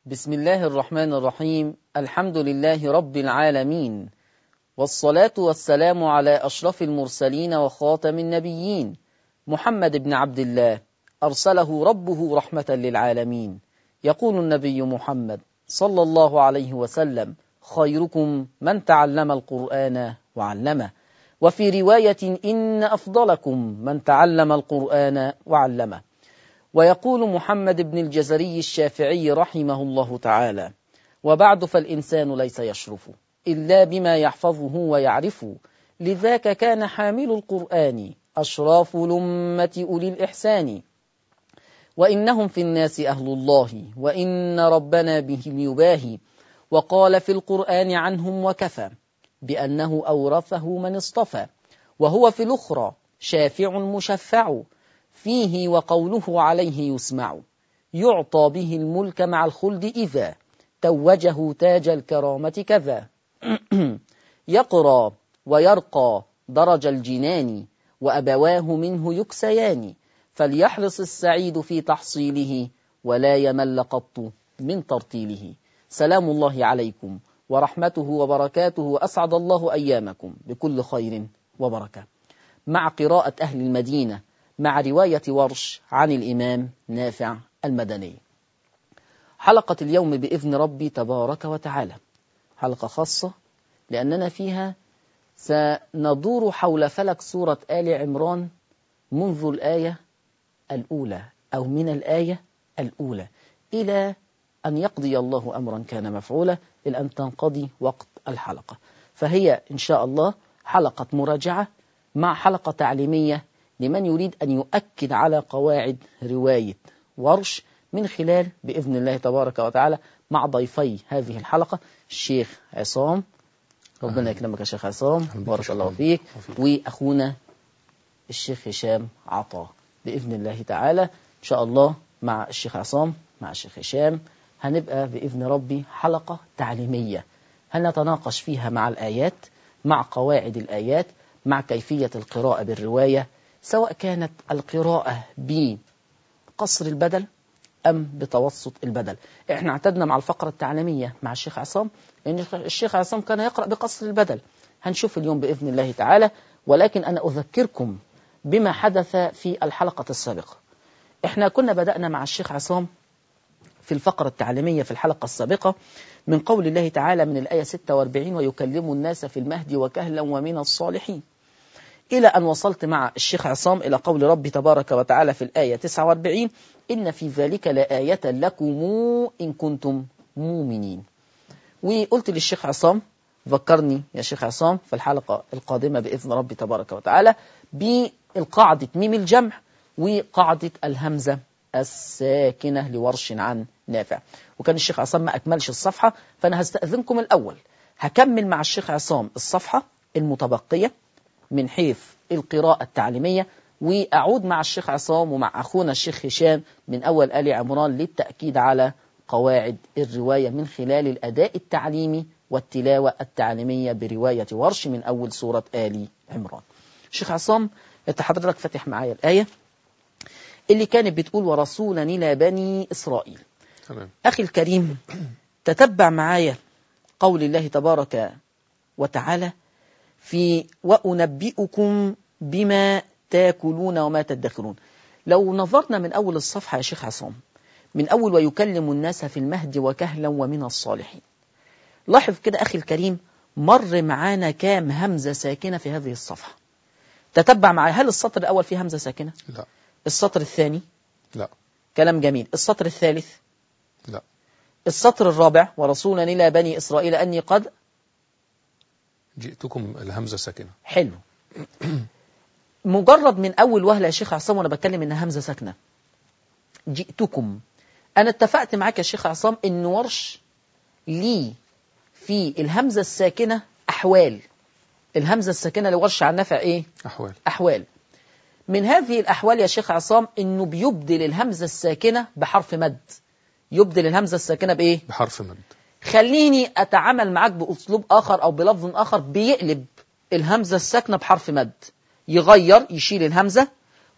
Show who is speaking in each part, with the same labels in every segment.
Speaker 1: بسم الله الرحمن الرحيم الحمد لله رب العالمين والصلاة والسلام على أشرف المرسلين وخاتم النبيين محمد بن عبد الله أرسله ربه رحمة للعالمين يقول النبي محمد صلى الله عليه وسلم خيركم من تعلم القرآن وعلمه وفي رواية إن أفضلكم من تعلم القرآن وعلمه ويقول محمد بن الجزري الشافعي رحمه الله تعالى وبعد فالإنسان ليس يشرف إلا بما يحفظه ويعرف لذاك كان حامل القرآن أشراف لمة أولي الإحسان وإنهم في الناس أهل الله وإن ربنا بهم يباهي وقال في القرآن عنهم وكفى بأنه أورثه من اصطفى وهو في الأخرى شافع مشفع فيه وقوله عليه يسمع يعطى به الملك مع الخلد إذا توجه تاج الكرامة كذا يقرى ويرقى درج الجنان وأبواه منه يكسيان فليحرص السعيد في تحصيله ولا يمل قط من ترتيله سلام الله عليكم ورحمته وبركاته وأسعد الله أيامكم بكل خير وبركة مع قراءة أهل المدينة مع رواية ورش عن الإمام نافع المدني حلقة اليوم بإذن ربي تبارك وتعالى حلقة خاصة لأننا فيها سندور حول فلك سورة آل عمران منذ الآية الأولى أو من الآية الأولى إلى أن يقضي الله أمرا كان مفعولا إلى أن تنقضي وقت الحلقة فهي إن شاء الله حلقة مراجعة مع حلقة تعليمية لمن يريد أن يؤكد على قواعد رواية ورش من خلال بإذن الله تبارك وتعالى مع ضيفي هذه الحلقة الشيخ عصام ربنا يكرمك يا شيخ عصام بارك الله فيك وأخونا الشيخ هشام عطا بإذن الله تعالى إن شاء الله مع الشيخ عصام مع الشيخ هشام هنبقى بإذن ربي حلقة تعليمية هنتناقش فيها مع الآيات مع قواعد الآيات مع كيفية القراءة بالرواية سواء كانت القراءة بقصر البدل أم بتوسط البدل احنا اعتدنا مع الفقرة التعليمية مع الشيخ عصام لأن الشيخ عصام كان يقرأ بقصر البدل هنشوف اليوم بإذن الله تعالى ولكن أنا أذكركم بما حدث في الحلقة السابقة احنا كنا بدأنا مع الشيخ عصام في الفقرة التعليمية في الحلقة السابقة من قول الله تعالى من الآية 46 ويكلم الناس في المهد وكهلا ومن الصالحين إلى أن وصلت مع الشيخ عصام إلى قول ربي تبارك وتعالى في الآية 49 إن في ذلك لآية لكم إن كنتم مؤمنين وقلت للشيخ عصام ذكرني يا شيخ عصام في الحلقة القادمة بإذن ربي تبارك وتعالى بالقاعدة ميم الجمع وقاعدة الهمزة الساكنة لورش عن نافع وكان الشيخ عصام ما أكملش الصفحة فأنا هستأذنكم الأول هكمل مع الشيخ عصام الصفحة المتبقية من حيث القراءة التعليمية وأعود مع الشيخ عصام ومع أخونا الشيخ هشام من أول آل عمران للتأكيد على قواعد الرواية من خلال الأداء التعليمي والتلاوة التعليمية برواية ورش من أول سورة آل عمران الشيخ عصام انت حضرتك فاتح معايا الآية اللي كانت بتقول ورسولا إلى بني إسرائيل
Speaker 2: تمام
Speaker 1: أخي الكريم تتبع معايا قول الله تبارك وتعالى في وأنبئكم بما تاكلون وما تدخرون لو نظرنا من أول الصفحة يا شيخ عصام من أول ويكلم الناس في المهد وكهلا ومن الصالحين لاحظ كده أخي الكريم مر معانا كام همزة ساكنة في هذه الصفحة تتبع معايا هل السطر الأول فيه همزة ساكنة
Speaker 2: لا
Speaker 1: السطر الثاني
Speaker 2: لا
Speaker 1: كلام جميل السطر الثالث
Speaker 2: لا
Speaker 1: السطر الرابع ورسولا إلى بني إسرائيل أني قد
Speaker 2: جئتكم الهمزة ساكنة
Speaker 1: حلو مجرد من أول وهلة يا شيخ عصام وأنا بتكلم إنها همزة ساكنة جئتكم أنا اتفقت معاك يا شيخ عصام إن ورش لي في الهمزة الساكنة أحوال الهمزة الساكنة لورش عن نفع إيه؟
Speaker 2: أحوال
Speaker 1: أحوال من هذه الأحوال يا شيخ عصام إنه بيبدل الهمزة الساكنة بحرف مد يبدل الهمزة الساكنة بإيه؟
Speaker 2: بحرف مد
Speaker 1: خليني أتعامل معاك بأسلوب آخر أو بلفظ آخر بيقلب الهمزة الساكنة بحرف مد يغير يشيل الهمزة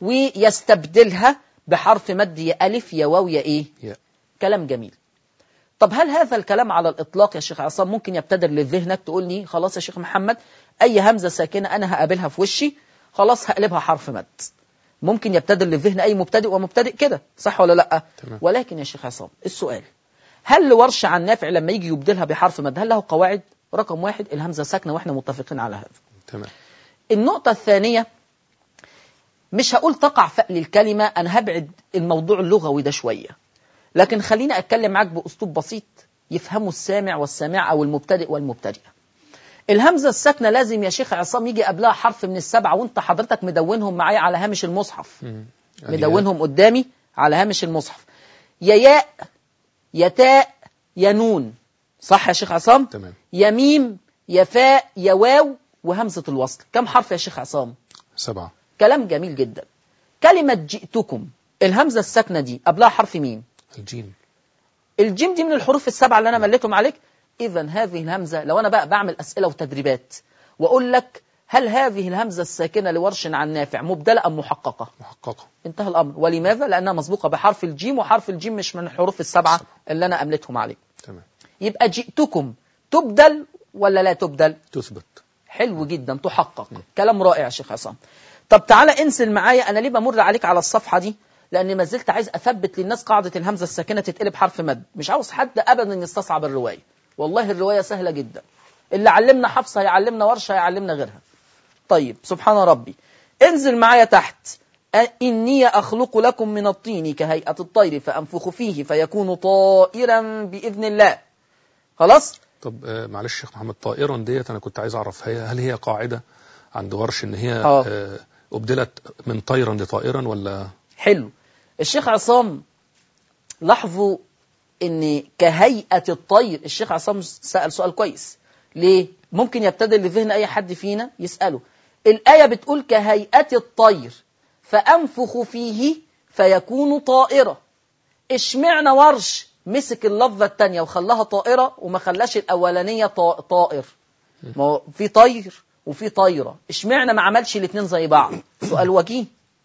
Speaker 1: ويستبدلها بحرف مد يا ألف يا واو يا إيه
Speaker 2: يا
Speaker 1: كلام جميل طب هل هذا الكلام على الإطلاق يا شيخ عصام ممكن يبتدر لذهنك تقول لي خلاص يا شيخ محمد أي همزة ساكنة أنا هقابلها في وشي خلاص هقلبها حرف مد ممكن يبتدر للذهن أي مبتدئ ومبتدئ كده صح ولا لأ
Speaker 2: تمام.
Speaker 1: ولكن يا شيخ عصام السؤال هل لورش عن نافع لما يجي يبدلها بحرف مد هل له قواعد رقم واحد الهمزة ساكنة وإحنا متفقين على هذا
Speaker 2: تمام
Speaker 1: النقطة الثانية مش هقول تقع فأل الكلمة أنا هبعد الموضوع اللغوي ده شوية لكن خليني أتكلم معاك بأسلوب بسيط يفهمه السامع والسامع أو المبتدئ والمبتدئة الهمزة الساكنة لازم يا شيخ عصام يجي قبلها حرف من السبعة وانت حضرتك مدونهم معايا على هامش المصحف
Speaker 2: مم.
Speaker 1: مدونهم قدامي على هامش المصحف يا ياء يا تاء يا نون صح يا شيخ عصام
Speaker 2: تمام
Speaker 1: يا ميم يا فاء يا واو وهمزة الوصل كم حرف يا شيخ عصام
Speaker 2: سبعة
Speaker 1: كلام جميل جدا كلمة جئتكم الهمزة الساكنة دي قبلها حرف مين
Speaker 2: الجيم
Speaker 1: الجيم دي من الحروف السبعة اللي أنا مليتهم عليك إذا هذه الهمزة لو أنا بقى بعمل أسئلة وتدريبات وأقول لك هل هذه الهمزة الساكنة لورش عن نافع مبدلة أم محققة
Speaker 2: محققة
Speaker 1: انتهى الأمر ولماذا لأنها مسبوقة بحرف الجيم وحرف الجيم مش من الحروف السبعة اللي أنا أملتهم عليك
Speaker 2: تمام
Speaker 1: يبقى جئتكم تبدل ولا لا تبدل
Speaker 2: تثبت
Speaker 1: حلو جدا تحقق كلام رائع يا شيخ عصام طب تعالى انزل معايا انا ليه بمر عليك على الصفحه دي لان ما زلت عايز اثبت للناس قاعده الهمزه الساكنه تتقلب حرف مد مش عاوز حد ابدا يستصعب الروايه والله الروايه سهله جدا اللي علمنا حفصه هيعلمنا ورشه هيعلمنا غيرها طيب سبحان ربي انزل معايا تحت أ- إني أخلق لكم من الطين كهيئة الطير فأنفخ فيه فيكون طائرا بإذن الله خلاص
Speaker 2: طب آه، معلش شيخ محمد طائرا ديت انا كنت عايز اعرف هي هل هي قاعدة عند ورش ان هي
Speaker 1: آه.
Speaker 2: آه، ابدلت من طيرا لطائرا ولا
Speaker 1: حلو الشيخ عصام لاحظوا ان كهيئة الطير الشيخ عصام سأل سؤال كويس ليه ممكن يبتدئ لذهن اي حد فينا يسأله الآية بتقول كهيئة الطير فأنفخ فيه فيكون طائرة اشمعنى ورش مسك اللفظة التانية وخلاها طائرة وما خلاش الأولانية طا- طائر ما هو في طير وفي طايرة اشمعنى ما عملش الاتنين زي بعض سؤال وجيه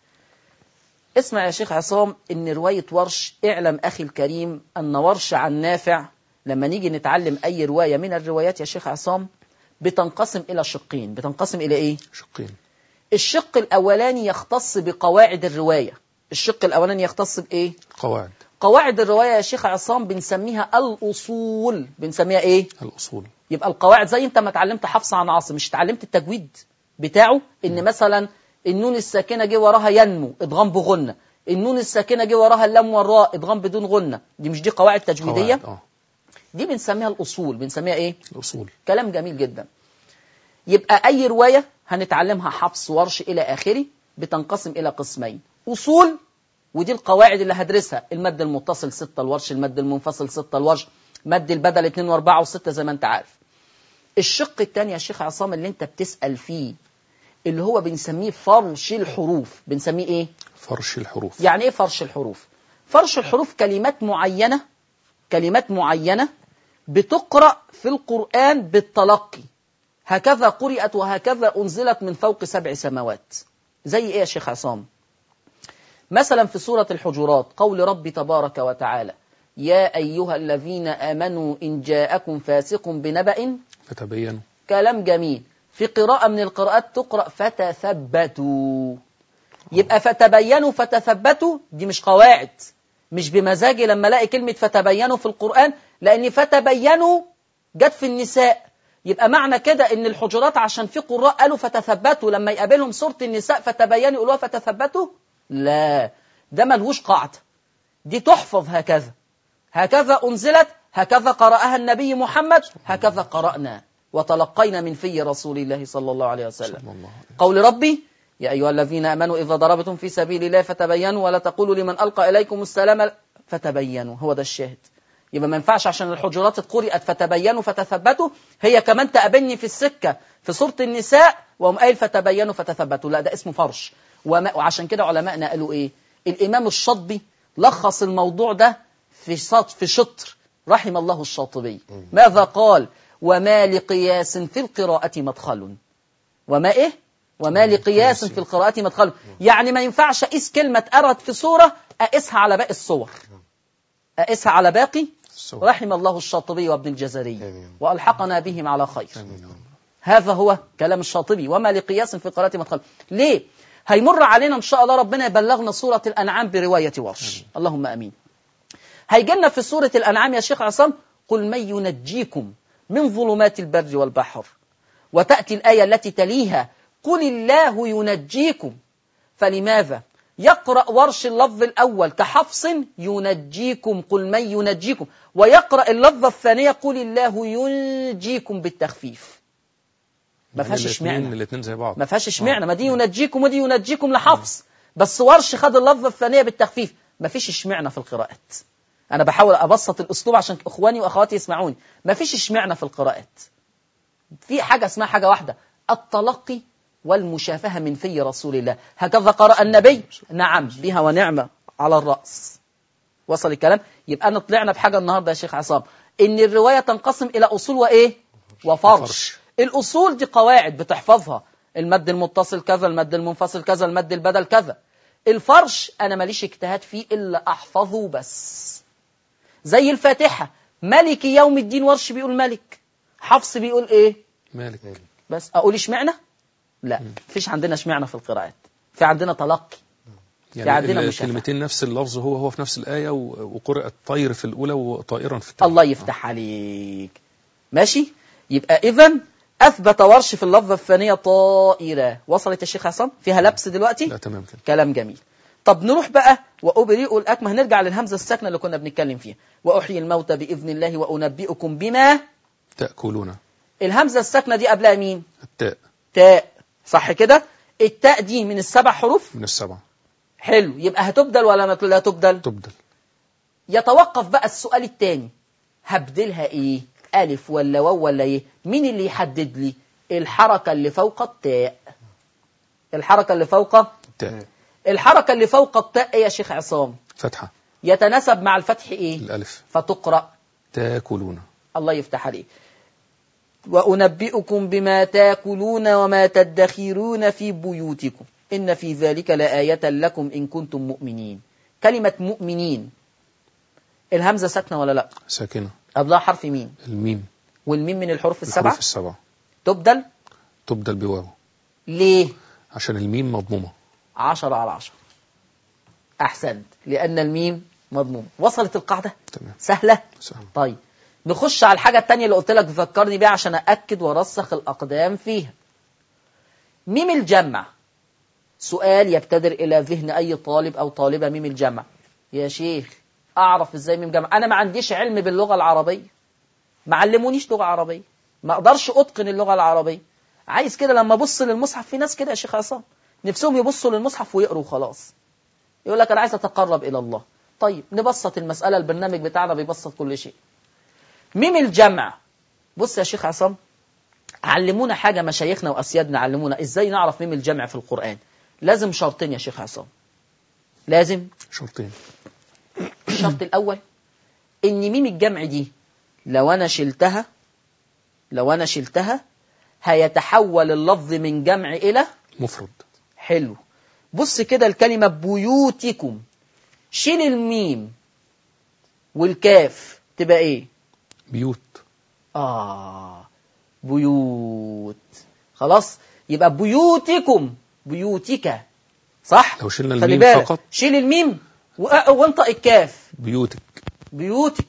Speaker 1: اسمع يا شيخ عصام ان رواية ورش اعلم اخي الكريم ان ورش عن نافع لما نيجي نتعلم اي رواية من الروايات يا شيخ عصام بتنقسم الى شقين بتنقسم الى ايه
Speaker 2: شقين
Speaker 1: الشق الاولاني يختص بقواعد الرواية الشق الاولاني يختص بايه
Speaker 2: قواعد
Speaker 1: قواعد الرواية يا شيخ عصام بنسميها الاصول بنسميها ايه
Speaker 2: الأصول
Speaker 1: يبقى القواعد زي انت ما اتعلمت حفص عن عاصم مش اتعلمت التجويد بتاعه ان مثلا النون الساكنه جه وراها ينمو ادغام بغنه النون الساكنه جه وراها اللام والراء ادغام بدون غنه دي مش دي قواعد تجويديه
Speaker 2: قواعد اه
Speaker 1: دي بنسميها الاصول بنسميها ايه
Speaker 2: الأصول
Speaker 1: كلام جميل جدا يبقى اي روايه هنتعلمها حفص ورش الى اخره بتنقسم الى قسمين اصول ودي القواعد اللي هدرسها المد المتصل ستة الورش المد المنفصل ستة الورش مد البدل اتنين واربعة وستة زي ما انت عارف الشق الثاني يا شيخ عصام اللي انت بتسأل فيه اللي هو بنسميه فرش الحروف بنسميه ايه
Speaker 2: فرش الحروف
Speaker 1: يعني ايه فرش الحروف فرش الحروف كلمات معينة كلمات معينة بتقرأ في القرآن بالتلقي هكذا قرأت وهكذا أنزلت من فوق سبع سماوات زي ايه يا شيخ عصام مثلا في سورة الحجرات قول رب تبارك وتعالى يا أيها الذين آمنوا إن جاءكم فاسق بنبأ
Speaker 2: فتبينوا
Speaker 1: كلام جميل في قراءة من القراءات تقرأ فتثبتوا يبقى فتبينوا فتثبتوا دي مش قواعد مش بمزاجي لما الاقي كلمة فتبينوا في القرآن لأن فتبينوا جت في النساء يبقى معنى كده ان الحجرات عشان في قراء قالوا فتثبتوا لما يقابلهم سورة النساء فتبينوا يقولوها فتثبتوا لا ده ملهوش قاعدة دي تحفظ هكذا هكذا أنزلت هكذا قرأها النبي محمد هكذا قرأنا وتلقينا من في رسول الله صلى الله عليه وسلم
Speaker 2: صلى الله عليه
Speaker 1: قول ربي يا أيها الذين آمنوا إذا ضربتم في سبيل الله فتبينوا ولا تقولوا لمن ألقى إليكم السلام فتبينوا هو ده الشاهد يبقى ما ينفعش عشان الحجرات اتقرأت فتبينوا فتثبتوا هي كمان تقابلني في السكة في سورة النساء وهم قايل فتبينوا فتثبتوا لا ده اسمه فرش وما وعشان كده علماءنا قالوا ايه الإمام الشاطبي لخص الموضوع ده في سط في شطر رحم الله الشاطبي ماذا قال وما لقياس في القراءة مدخل وما ايه وما لقياس في القراءة مدخل يعني ما ينفعش اقيس كلمة اتقرت في سورة اقيسها على باقي الصور اقيسها على باقي
Speaker 2: السواء.
Speaker 1: رحم الله الشاطبي وابن الجزري
Speaker 3: آمين.
Speaker 1: وألحقنا بهم على خير
Speaker 2: آمين يا رب.
Speaker 1: هذا هو كلام الشاطبي وما لقياس في قراءة مدخل ليه هيمر علينا إن شاء الله ربنا يبلغنا سورة الأنعام برواية ورش اللهم أمين هيجينا في سورة الأنعام يا شيخ عصام قل من ينجيكم من ظلمات البر والبحر وتأتي الآية التي تليها قل الله ينجيكم فلماذا يقرأ ورش اللفظ الأول كحفص ينجيكم قل من ينجيكم ويقرأ اللفظة الثانية قل الله ينجيكم بالتخفيف ما
Speaker 2: يعني
Speaker 1: فيهاش
Speaker 2: الاتنين-
Speaker 1: اشمعنى
Speaker 2: الاتنين زي بعض
Speaker 1: ما فيهاش اشمعنى ما دي ينجيكم ودي ينجيكم لحفص بس ورش خد اللفظة الثانية بالتخفيف ما فيش اشمعنى في القراءات أنا بحاول أبسط الأسلوب عشان إخواني وأخواتي يسمعوني ما فيش اشمعنى في القراءات في حاجة اسمها حاجة واحدة التلقي والمشافهة من في رسول الله هكذا قرأ النبي نعم بها ونعمة على الرأس وصل الكلام يبقى أنا طلعنا بحاجة النهاردة يا شيخ عصام إن الرواية تنقسم إلى أصول وإيه وفرش
Speaker 2: وفرش.
Speaker 1: الأصول دي قواعد بتحفظها المد المتصل كذا المد المنفصل كذا المد البدل كذا الفرش أنا ماليش اجتهاد فيه إلا أحفظه بس زي الفاتحة ملك يوم الدين ورش بيقول ملك حفص بيقول إيه
Speaker 2: مالك
Speaker 1: بس اقول اشمعنى لا مفيش عندنا اشمعنى في القراءات في عندنا تلقي
Speaker 2: يعني
Speaker 1: عندنا
Speaker 2: ال-
Speaker 1: مشافهة.
Speaker 2: الكلمتين نفس اللفظ هو هو في نفس الآية و- وقرأت طير في الأولى وطائرا في الثانية
Speaker 1: الله يفتح عليك ماشي يبقى اذا اثبت ورش في اللفظه الثانيه طائره وصلت يا شيخ حسن فيها لبس دلوقتي
Speaker 2: لا تمام كده
Speaker 1: كلام جميل طب نروح بقى وأبرئ الأكمه هنرجع للهمزة الساكنة اللي كنا بنتكلم فيها وأحيي الموتى بإذن الله وأنبئكم بما
Speaker 2: تأكلون
Speaker 1: الهمزة الساكنة دي قبلها مين
Speaker 2: التاء
Speaker 1: تاء صح كده التاء دي من السبع حروف
Speaker 2: من السبعة
Speaker 1: حلو يبقى هتبدل ولا ما لا تبدل
Speaker 2: تبدل
Speaker 1: يتوقف بقى السؤال التاني هبدلها ايه الف ولا واو ولا ايه مين اللي يحدد لي الحركه اللي فوق التاء الحركه اللي فوق
Speaker 2: التاء
Speaker 1: الحركه اللي فوق التاء ايه يا شيخ عصام
Speaker 2: فتحة
Speaker 1: يتناسب مع الفتح ايه
Speaker 2: الألف
Speaker 1: فتقرا
Speaker 2: تاكلون
Speaker 1: الله يفتح عليه وأنبئكم بما تاكلون وما تدخرون في بيوتكم إن في ذلك لآية لكم إن كنتم مؤمنين كلمة مؤمنين الهمزة ساكنة ولا لا
Speaker 2: ساكنة
Speaker 1: قبلها حرف مين
Speaker 2: الميم
Speaker 1: والميم من الحروف السبعة
Speaker 2: الحروف السبعة
Speaker 1: تبدل
Speaker 2: تبدل بواو
Speaker 1: ليه
Speaker 2: عشان الميم مضمومة
Speaker 1: عشرة على عشرة أحسنت لأن الميم مضموم وصلت القاعدة
Speaker 2: تمام
Speaker 1: سهلة
Speaker 2: سهل.
Speaker 1: طيب نخش على الحاجة التانية اللي قلت لك ذكرني بيها عشان أأكد وأرسخ الأقدام فيها ميم الجمع سؤال يبتدر إلى ذهن أي طالب أو طالبة ميم الجمع يا شيخ أعرف إزاي ميم جمع أنا ما عنديش علم باللغة العربية ما علمونيش لغة عربية ما أقدرش أتقن اللغة العربية عايز كده لما أبص للمصحف في ناس كده يا شيخ عصام نفسهم يبصوا للمصحف ويقروا خلاص يقول لك أنا عايز أتقرب إلى الله طيب نبسط المسألة البرنامج بتاعنا بيبسط كل شيء ميم الجمع بص يا شيخ عصام علمونا حاجة مشايخنا وأسيادنا علمونا إزاي نعرف ميم الجمع في القرآن لازم شرطين يا شيخ عصام لازم
Speaker 2: شرطين
Speaker 1: الشرط الأول إن ميم الجمع دي لو أنا شلتها لو أنا شلتها هيتحول اللفظ من جمع إلى
Speaker 2: مفرد
Speaker 1: حلو بص كده الكلمة بيوتكم شيل الميم والكاف تبقى إيه
Speaker 2: بيوت
Speaker 1: آه بيوت خلاص يبقى بيوتكم بيوتك صح
Speaker 2: لو شلنا
Speaker 1: خلي
Speaker 2: الميم
Speaker 1: بالك
Speaker 2: فقط
Speaker 1: شيل الميم و- وانطق الكاف
Speaker 2: بيوتك
Speaker 1: بيوتك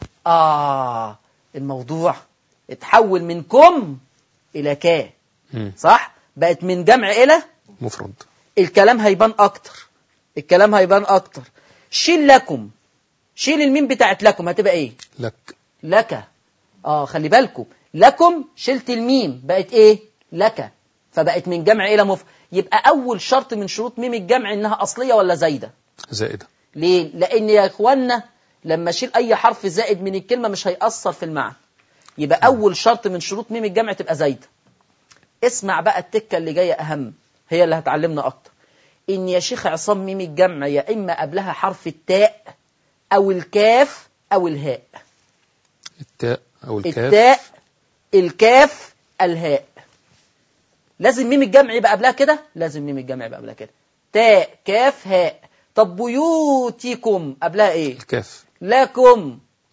Speaker 1: آه الموضوع اتحول من كم إلى كا
Speaker 2: مم.
Speaker 1: صح بقت من جمع إلى
Speaker 2: مفرد
Speaker 1: الكلام هيبان أكتر الكلام هيبان أكتر شيل لكم شيل الميم بتاعت لكم هتبقى إيه
Speaker 2: لك
Speaker 1: لك اه خلي بالكم لكم شلت الميم بقت ايه لك فبقت من جمع الى مفرد يبقى اول شرط من شروط ميم الجمع انها اصليه ولا زايده
Speaker 2: زائدة
Speaker 1: ليه لان يا اخوانا لما اشيل اي حرف زائد من الكلمه مش هيأثر في المعنى يبقى اول شرط من شروط ميم الجمع تبقى زايده اسمع بقى التكه اللي جايه اهم هي اللي هتعلمنا اكتر ان يا شيخ عصام ميم الجمع يا اما قبلها حرف التاء او الكاف او الهاء
Speaker 2: التاء أو الكاف
Speaker 1: التاء الكاف الهاء لازم ميم الجمع يبقى قبلها كده لازم ميم الجمع يبقى قبلها كده تاء كاف هاء طب بيوتكم قبلها ايه
Speaker 2: الكاف
Speaker 1: لكم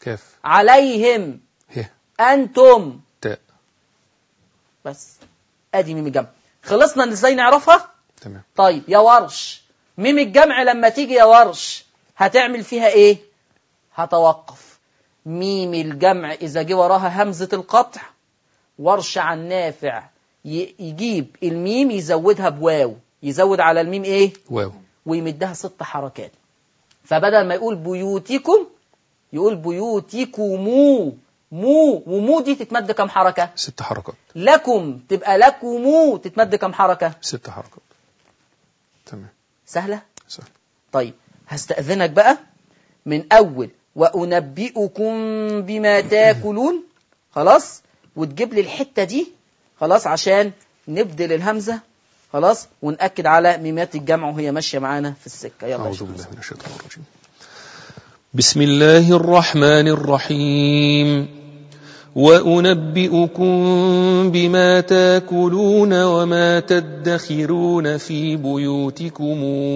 Speaker 2: كاف
Speaker 1: عليهم
Speaker 2: ه
Speaker 1: أنتم
Speaker 2: تاء
Speaker 1: بس ادي ميم الجمع خلصنا إن ازاي نعرفها
Speaker 2: تمام
Speaker 1: طيب يا ورش ميم الجمع لما تيجي يا ورش هتعمل فيها ايه هتوقف ميم الجمع اذا جه وراها همزة القطع ورش عن نافع ي- يجيب الميم يزودها بواو يزود على الميم ايه
Speaker 2: واو
Speaker 1: ويمدها ست حركات فبدل ما يقول بيوتكم يقول بيوتكمو مو ومو دي تتمد كم حركة
Speaker 2: ست حركات
Speaker 1: لكم تبقى لكمو تتمد كم حركة
Speaker 2: ست حركات تمام
Speaker 1: سهلة
Speaker 2: سهل
Speaker 1: طيب هستأذنك بقى من أول وأنبئكم بما تاكلون خلاص وتجيب لي الحتة دي خلاص عشان نبدل الهمزة خلاص ونأكد على ميمات الجمع وهي ماشية معانا في السكة يلا يا
Speaker 2: أعوذ
Speaker 1: شيخ
Speaker 2: بالله من الشيطان الرجيم بسم الله الرحمن الرحيم وأنبئكم بما تاكلون وما تدخرون في بيوتكم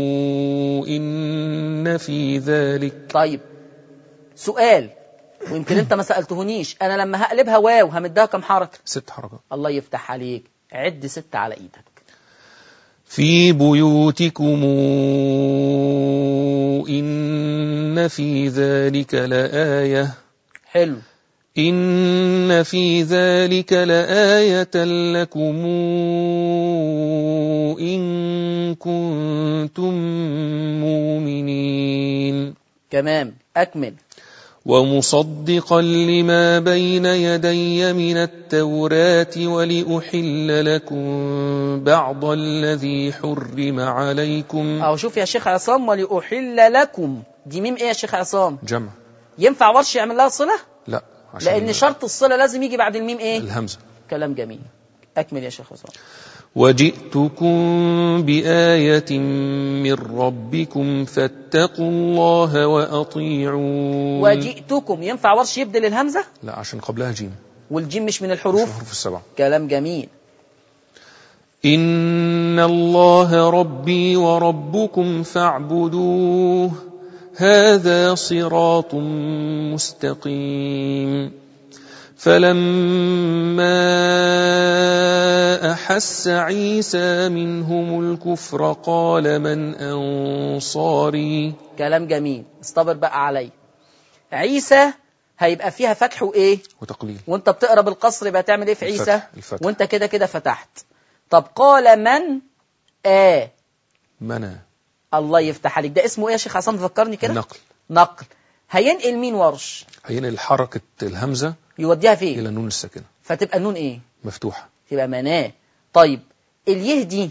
Speaker 2: إن في ذلك
Speaker 1: طيب سؤال ويمكن انت ما سألتهنيش انا لما هقلبها واو همدها كم حركة
Speaker 2: ست حركات
Speaker 1: الله يفتح عليك عد ست على ايدك
Speaker 2: في بيوتكم إن في ذلك لآية
Speaker 1: حلو
Speaker 2: إن في ذلك لآية لكم إن كنتم مؤمنين
Speaker 1: تمام اكمل
Speaker 2: ومصدقا لما بين يدي من التوراة ولأحل لكم بعض الذي حرم عليكم
Speaker 1: اهو شوف يا شيخ عصام ولأحل لكم دي ميم ايه يا شيخ عصام
Speaker 2: جمع
Speaker 1: ينفع ورش يعمل لها صلة
Speaker 2: لا عشان
Speaker 1: لان شرط الصلة لازم يجي بعد الميم ايه
Speaker 2: الهمزة
Speaker 1: كلام جميل اكمل يا شيخ عصام
Speaker 2: وجئتكم بآية من ربكم فاتقوا الله وأطيعون
Speaker 1: وجئتكم ينفع ورش يبدل الهمزة
Speaker 2: لا عشان قبلها جيم
Speaker 1: والجيم مش من
Speaker 2: مش
Speaker 1: الحروف
Speaker 2: الحروف السبعة
Speaker 1: كلام جميل
Speaker 2: إن الله ربي وربكم فاعبدوه هذا صراط مستقيم فلما أحس عيسى منهم الكفر قال من أنصاري
Speaker 1: كلام جميل استبر بقى علي عيسى هيبقى فيها فتح وايه
Speaker 2: وتقليل
Speaker 1: وانت بتقرا بالقصر يبقى تعمل ايه في عيسى
Speaker 2: الفتح- الفتح.
Speaker 1: وانت كده كده فتحت طب قال من آه
Speaker 2: منى
Speaker 1: الله يفتح عليك ده اسمه ايه يا شيخ عصام فكرني كده
Speaker 2: النقل
Speaker 1: نقل هينقل مين ورش
Speaker 2: هينقل حركة الهمزة
Speaker 1: يوديها فين
Speaker 2: إلى النون الساكنة
Speaker 1: فتبقى النون ايه
Speaker 2: مفتوحة
Speaker 1: تبقى مناه طيب اليه دي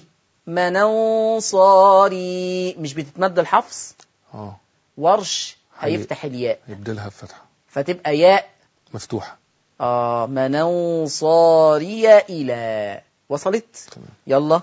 Speaker 1: منوصاري مش بتتمد الحفظ
Speaker 2: اه
Speaker 1: ورش
Speaker 2: هي-
Speaker 1: هيفتح الياء
Speaker 2: يبدلها بفتحة
Speaker 1: فتبقى ياء
Speaker 2: مفتوحة
Speaker 1: آه منوصاري إلى وصلت
Speaker 2: تمام.
Speaker 1: يلا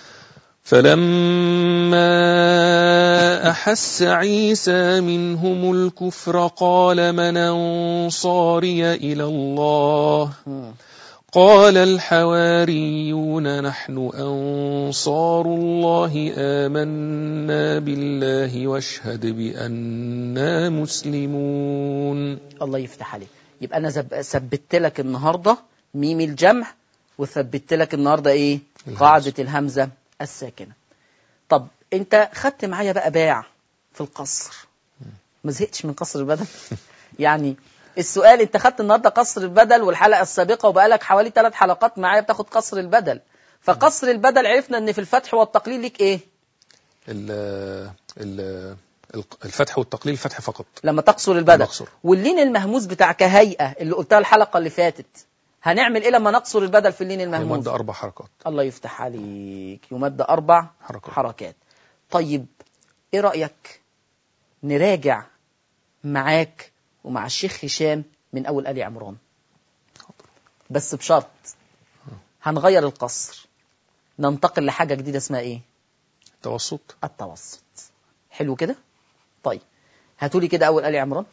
Speaker 2: فلما أحس عيسى منهم الكفر قال من أنصاري إلى الله
Speaker 1: مم.
Speaker 2: قال الحواريون نحن أنصار الله آمنا بالله واشهد بأننا مسلمون
Speaker 1: الله يفتح عليك يبقى أنا زب... ثبت لك النهاردة ميم الجمع وثبت لك النهاردة إيه
Speaker 2: الهمزة.
Speaker 1: قاعدة الهمزة الساكنة طب أنت خدت معايا بقى باع في القصر ما زهقتش من قصر البدل يعني السؤال انت خدت النهارده قصر البدل والحلقه السابقه وبقالك حوالي ثلاث حلقات معايا بتاخد قصر البدل فقصر البدل عرفنا ان في الفتح والتقليل ليك ايه
Speaker 2: ال- ال- الفتح والتقليل الفتح فقط
Speaker 1: لما تقصر البدل
Speaker 2: نقصر.
Speaker 1: واللين المهموس بتاع كهيئه اللي قلتها الحلقه اللي فاتت هنعمل ايه لما نقصر البدل في اللين المهموس
Speaker 2: يمد أربع حركات
Speaker 1: الله يفتح عليك يمد اربع
Speaker 2: حركات.
Speaker 1: حركات طيب ايه رايك نراجع معاك ومع الشيخ هشام من اول ال عمران بس بشرط هنغير القصر ننتقل لحاجه جديده اسمها ايه
Speaker 2: توسط
Speaker 1: التوسط حلو كده طيب هاتولي كده اول ال عمران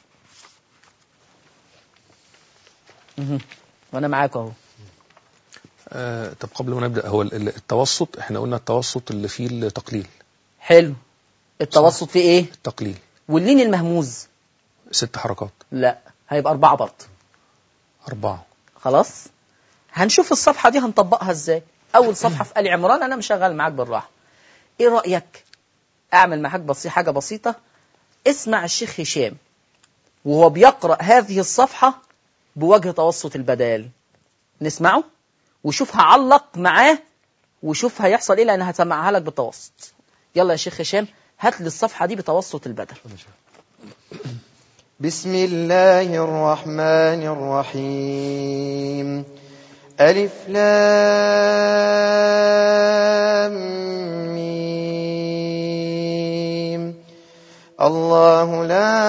Speaker 1: مهم. وانا معاك اهو
Speaker 2: آه طب قبل ما نبدأ هو ال- ال- التوسط احنا قلنا التوسط اللي فيه التقليل
Speaker 1: حلو التوسط في ايه
Speaker 2: التقليل
Speaker 1: واللين المهموز
Speaker 2: ست حركات
Speaker 1: لا هيبقى أربعة برضه
Speaker 2: أربعة
Speaker 1: خلاص هنشوف الصفحة دي هنطبقها ازاي أول صفحة في آل عمران أنا مشغل معاك بالراحة إيه رأيك أعمل معاك بسيط حاجة بسيطة اسمع الشيخ هشام وهو بيقرأ هذه الصفحة بوجه توسط البدال نسمعه وشوف هعلق معاه وشوف هيحصل ايه لان هسمعها لك بالتوسط يلا يا شيخ هشام هات لي الصفحه دي بتوسط البدل
Speaker 3: بسم الله الرحمن الرحيم ألف لام ميم الله لا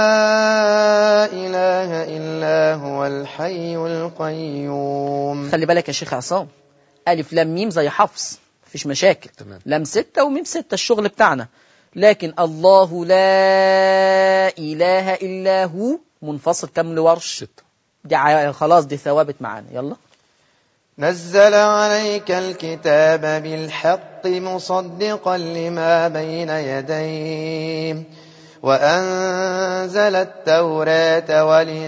Speaker 3: إله إلا هو الحي القيوم
Speaker 1: خلي بالك يا شيخ عصام الف لام ميم زي حفص مفيش مشاكل
Speaker 2: تمام.
Speaker 1: لام ستة وميم ستة الشغل بتاعنا لكن الله لا اله الا هو منفصل كم لورش
Speaker 2: ستة
Speaker 1: دي ع- خلاص دي ثوابت معانا يلا
Speaker 3: نزل عليك الكتاب بالحق مصدقا لما بين يديه وأنزل التوراة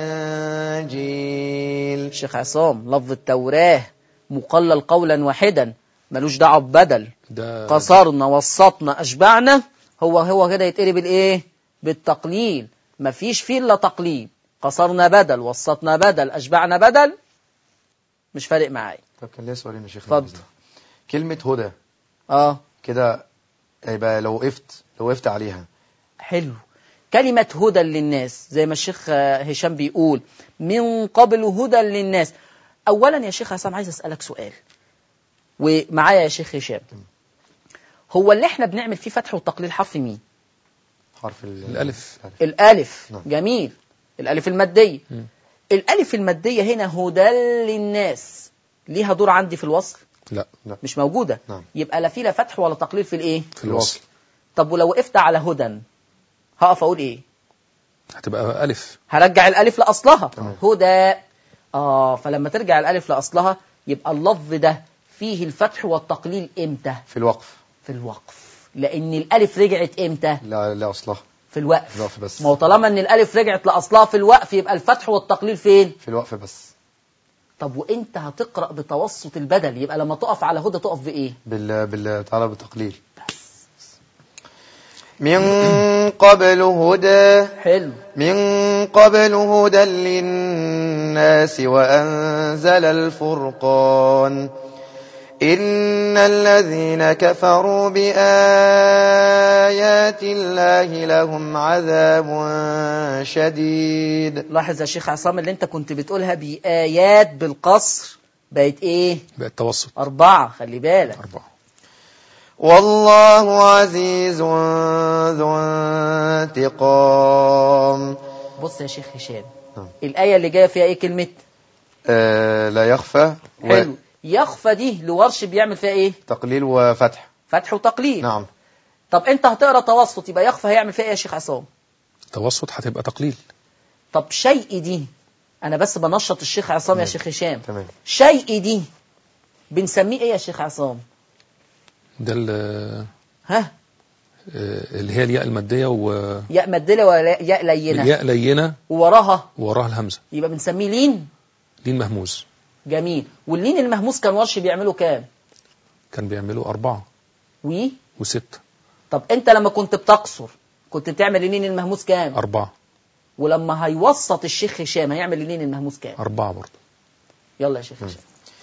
Speaker 3: والإنجيل
Speaker 1: الشيخ عصام لفظ التوراه مقلل قولا واحدا ملوش دعوه ببدل
Speaker 2: ده
Speaker 1: قصرنا وسطنا اشبعنا هو هو كده يتقري بالايه بالتقليل مفيش فيه الا تقليل قصرنا بدل وسطنا بدل اشبعنا بدل مش فارق معايا
Speaker 3: طب كان ليا سؤالين يا شيخ
Speaker 1: اتفضل.
Speaker 3: كلمة هدى
Speaker 1: اه
Speaker 3: كده يبقى لو وقفت لو وقفت عليها
Speaker 1: حلو كلمة هدى للناس زي ما الشيخ آه، هشام بيقول من قبل هدى للناس أولا يا شيخ حسام عايز أسألك سؤال ومعايا يا شيخ هشام هو اللي احنا بنعمل فيه فتح وتقليل حرف مين
Speaker 3: حرف ال-
Speaker 2: الألف.
Speaker 1: الألف
Speaker 3: نعم.
Speaker 1: جميل الألف المادية
Speaker 2: مم.
Speaker 1: الألف المادية هنا هدى للناس ليها دور عندي في الوصل
Speaker 2: لا
Speaker 1: مش موجودة
Speaker 3: نعم.
Speaker 1: يبقى لا في لا فتح ولا تقليل في الإيه
Speaker 2: في الوصل
Speaker 1: طب ولو وقفت على هدى هقف أقول إيه
Speaker 2: هتبقى ألف
Speaker 1: هرجع الألف لأصلها
Speaker 3: تمام.
Speaker 1: هدى آه فلما ترجع الألف لأصلها يبقى اللفظ ده فيه الفتح والتقليل إمتى
Speaker 3: في الوقف
Speaker 1: في الوقف لأن الألف رجعت إمتى
Speaker 3: لا لا أصلها
Speaker 1: في الوقف
Speaker 3: في الوقف بس
Speaker 1: ما هو طالما ان الالف رجعت لاصلها في الوقف يبقى الفتح والتقليل فين
Speaker 3: في الوقف بس
Speaker 1: طب وانت هتقرا بتوسط البدل يبقى لما تقف على هدى تقف بايه
Speaker 3: بال بال تعالى بالتقليل من قبل هدى
Speaker 1: حلو
Speaker 3: من قبل هدى للناس وأنزل الفرقان إن الذين كفروا بآيات الله لهم عذاب شديد
Speaker 1: لاحظ يا شيخ عصام اللي انت كنت بتقولها بايات بالقصر بقت ايه
Speaker 2: بقى التوسط
Speaker 1: اربعه خلي بالك
Speaker 2: أربعة
Speaker 3: والله عزيز ذو انتقام
Speaker 1: بص يا شيخ هشام
Speaker 3: نعم.
Speaker 1: الايه اللي جايه فيها ايه كلمه
Speaker 3: آه لا يخفى
Speaker 1: حلو يخفى دي لورش بيعمل فيها ايه
Speaker 3: وتقليل وفتح
Speaker 1: فتح وتقليل
Speaker 3: نعم
Speaker 1: طب انت هتقرا توسط يبقى يخفى هيعمل فيها ايه يا شيخ عصام
Speaker 2: توسط هتبقى تقليل
Speaker 1: طب شيء دي انا بس بنشط الشيخ عصام يا
Speaker 3: تمام.
Speaker 1: شيخ هشام
Speaker 3: تمام
Speaker 1: شيء دي بنسميه ايه يا شيخ عصام
Speaker 2: ده ال-
Speaker 1: ها
Speaker 2: آه، اللي هي الياء المادية والياء
Speaker 1: ياء مدلة ولا ياء لينة
Speaker 2: لينة
Speaker 1: ووراها
Speaker 2: ووراها الهمزة
Speaker 1: يبقى بنسميه لين
Speaker 2: لين مهموز
Speaker 1: جميل واللين المهموس كان ورش بيعمله كام
Speaker 2: كان بيعملوا أربعة
Speaker 1: و
Speaker 2: وستة
Speaker 1: طب انت لما كنت بتقصر كنت بتعمل اللين المهموس كام
Speaker 2: أربعة
Speaker 1: ولما هيوسط الشيخ هشام هيعمل اللين المهموس كام
Speaker 2: أربعة برضه
Speaker 1: يلا يا شيخ هشام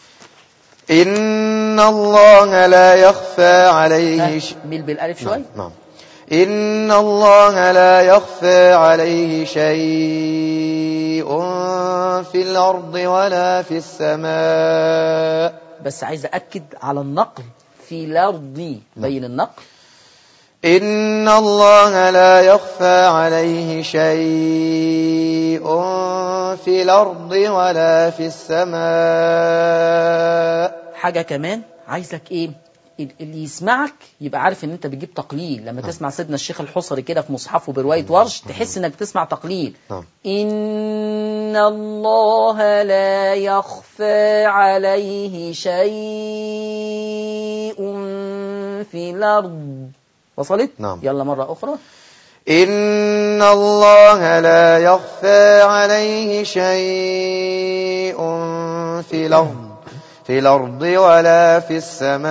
Speaker 3: إن الله لا يخفى عليه
Speaker 1: ها،
Speaker 3: ش...
Speaker 1: ميل بالالف شوي
Speaker 3: نعم. نعم إن الله لا يخفى عليه شيء في الأرض ولا في السماء
Speaker 1: بس عايز اكد على النقل في الارض بين النقل
Speaker 3: إن الله لا يخفى عليه شيء في الأرض ولا في السماء
Speaker 1: حاجة كمان عايزك ايه ال- اللي يسمعك يبقى عارف ان انت بتجيب تقليل لما تسمع سيدنا الشيخ الحصري كده في مصحفه برواية ورش تحس انك بتسمع تقليل
Speaker 3: نعم
Speaker 1: إن الله لا يخفى عليه شيء في الأرض وصلت؟
Speaker 3: نعم.
Speaker 1: يلا مرة أخرى
Speaker 3: إن الله لا يخفى عليه شيء في الأرض في الأرض ولا في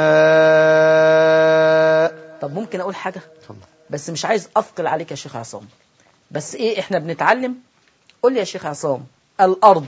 Speaker 3: السماء
Speaker 1: طب ممكن اقول حاجه
Speaker 3: اتفضل.
Speaker 1: بس مش عايز اثقل عليك يا شيخ عصام بس ايه احنا بنتعلم قول لي يا شيخ عصام الارض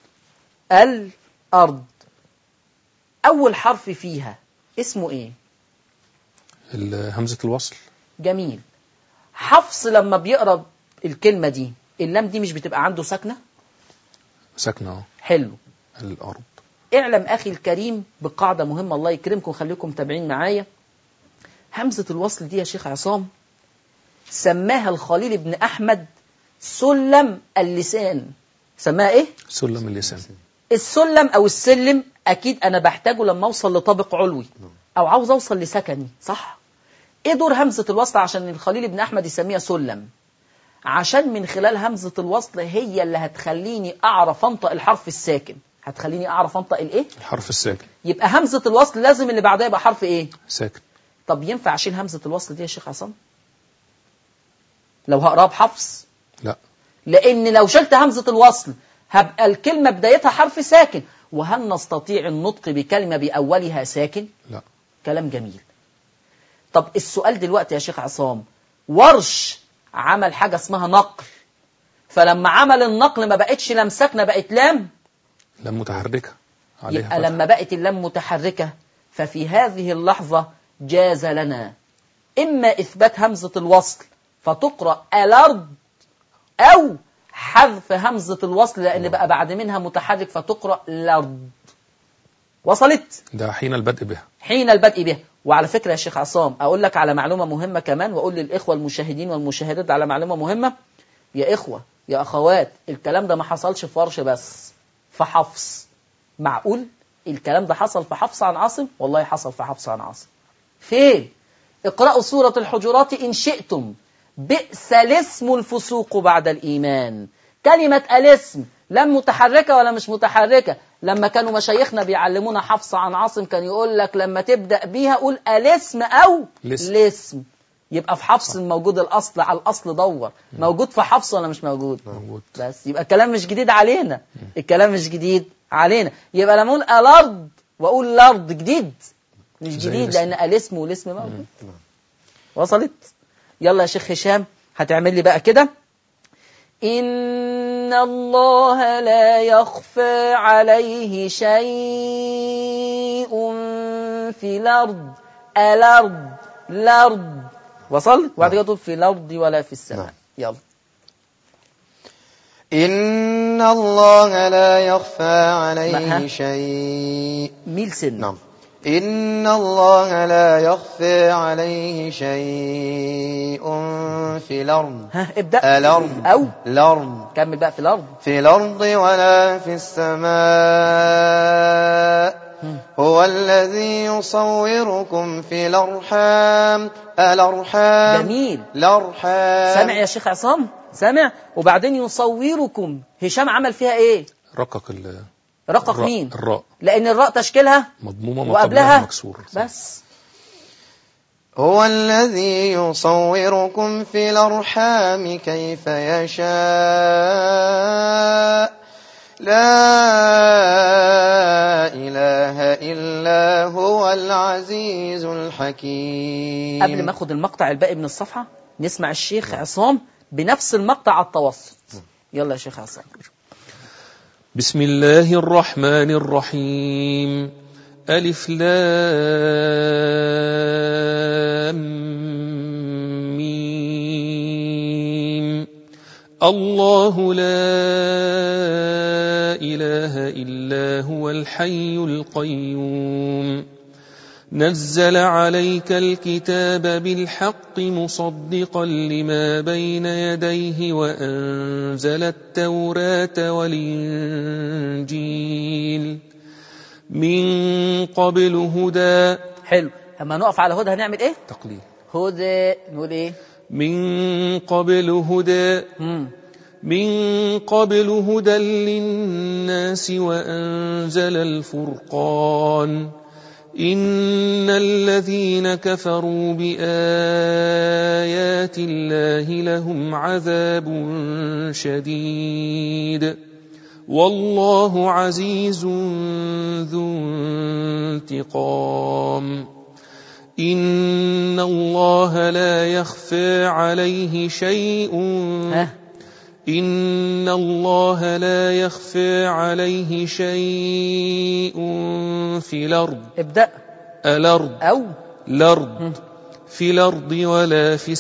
Speaker 1: الارض اول حرف فيها اسمه ايه
Speaker 2: ال- همزة الوصل
Speaker 1: جميل حفص لما بيقرا الكلمه دي اللام دي مش بتبقى عنده ساكنه
Speaker 2: ساكنة أهو.
Speaker 1: حلو
Speaker 2: الأرض
Speaker 1: اعلم اخي الكريم بقاعده مهمه الله يكرمكم خليكم متابعين معايا همزه الوصل دي يا شيخ عصام سماها الخليل بن احمد سلم اللسان سماها ايه
Speaker 2: سلم اللسان
Speaker 1: السلم او السلم اكيد انا بحتاجه لما اوصل لطابق علوي او عاوز اوصل لسكني صح ايه دور همزه الوصل عشان الخليل بن احمد يسميها سلم عشان من خلال همزه الوصل هي اللي هتخليني اعرف انطق الحرف الساكن هتخليني اعرف انطق الايه
Speaker 2: الحرف الساكن
Speaker 1: يبقى همزه الوصل لازم اللي بعدها يبقى حرف ايه
Speaker 2: ساكن
Speaker 1: طب ينفع اشيل همزه الوصل دي يا شيخ عصام لو هقراها بحفص
Speaker 2: لا
Speaker 1: لان لو شلت همزه الوصل هبقى الكلمه بدايتها حرف ساكن وهل نستطيع النطق بكلمه باولها ساكن
Speaker 2: لا
Speaker 1: كلام جميل طب السؤال دلوقتي يا شيخ عصام ورش عمل حاجه اسمها نقل فلما عمل النقل ما بقتش لام ساكنه بقت لام
Speaker 2: لم متحركة عليها
Speaker 1: يبقى
Speaker 2: فتح.
Speaker 1: لما بقت اللام متحركة ففي هذه اللحظة جاز لنا إما إثبات همزة الوصل فتقرأ الأرض أو حذف همزة الوصل لأن بقى بعد منها متحرك فتقرأ الأرض وصلت
Speaker 2: ده حين البدء بها
Speaker 1: حين البدء به وعلى فكرة يا شيخ عصام أقول لك على معلومة مهمة كمان وأقول للإخوة المشاهدين والمشاهدات على معلومة مهمة يا إخوة يا أخوات الكلام ده ما حصلش في ورش بس في حفص معقول الكلام ده حصل في حفص عن عاصم والله حصل في حفص عن عاصم فين اقرأوا سورة الحجرات إن شئتم بئس الاسم الفسوق بعد الإيمان كلمة الاسم لم متحركة ولا مش متحركة لما كانوا مشايخنا بيعلمونا حفص عن عاصم كان يقول لك لما تبدأ بيها قول الاسم أو
Speaker 2: الاسم.
Speaker 1: الاسم يبقى في حفص موجود الأصل على الأصل دور موجود في حفص ولا مش موجود
Speaker 2: موجود
Speaker 1: بس يبقى الكلام مش جديد علينا الكلام مش جديد علينا يبقى لما اقول الارض واقول الارض جديد مش
Speaker 2: زي
Speaker 1: جديد
Speaker 2: الاسم.
Speaker 1: لان الاسم والاسم موجود وصلت يلا يا شيخ هشام هتعمل لي بقى كده إن الله لا يخفى عليه شيء في الأرض الأرض الأرض وصل وبعد كده تقول في الأرض ولا في السماء
Speaker 3: نعم.
Speaker 1: يلا
Speaker 3: إن الله لا يخفى عليه
Speaker 1: معها.
Speaker 3: شيء
Speaker 1: ميل سن
Speaker 3: نعم إن الله لا يخفى عليه شيء في الأرض
Speaker 1: ها ابدأ
Speaker 3: الأرض
Speaker 1: أو
Speaker 3: الأرض
Speaker 1: كمل بقى في الأرض
Speaker 3: في الأرض ولا في السماء هو الذي يصوركم في الأرحام الأرحام
Speaker 1: جميل
Speaker 3: الأرحام
Speaker 1: سامع يا شيخ عصام سامع وبعدين يصوركم هشام عمل فيها ايه
Speaker 2: رقق ال
Speaker 1: رقق
Speaker 2: الراء-
Speaker 1: مين
Speaker 2: الراء
Speaker 1: لان الراء تشكيلها
Speaker 2: مضمومة ما
Speaker 1: وقبلها
Speaker 2: قبلها مكسور
Speaker 1: بس
Speaker 3: هو الذي يصوركم في الأرحام كيف يشاء لا إله إلا هو العزيز الحكيم
Speaker 1: قبل ما اخد المقطع الباقي من الصفحه نسمع الشيخ عصام بنفس المقطع على التوسط يلا يا شيخ عصام
Speaker 2: بسم الله الرحمن الرحيم ألف لام ميم الله لا إله إلا هو الحي القيوم نزل عليك الكتاب بالحق مصدقا لما بين يديه وأنزل التوراة والإنجيل من قبل هدى
Speaker 1: حلو اما نقف على هدى هنعمل ايه
Speaker 2: تقليل
Speaker 1: هدى نقول ايه
Speaker 2: من قبل هدى
Speaker 1: مم.
Speaker 2: من قبل هدى للناس وأنزل الفرقان إن الذين كفروا بآيات الله لهم عذاب شديد والله عزيز ذو انتقام إن الله لا يخفى عليه شيء
Speaker 1: ها
Speaker 2: إن الله لا يخفى عليه شيء في الأرض
Speaker 1: ابدأ
Speaker 2: الأرض
Speaker 1: أو
Speaker 2: الأرض في الأرض ولا في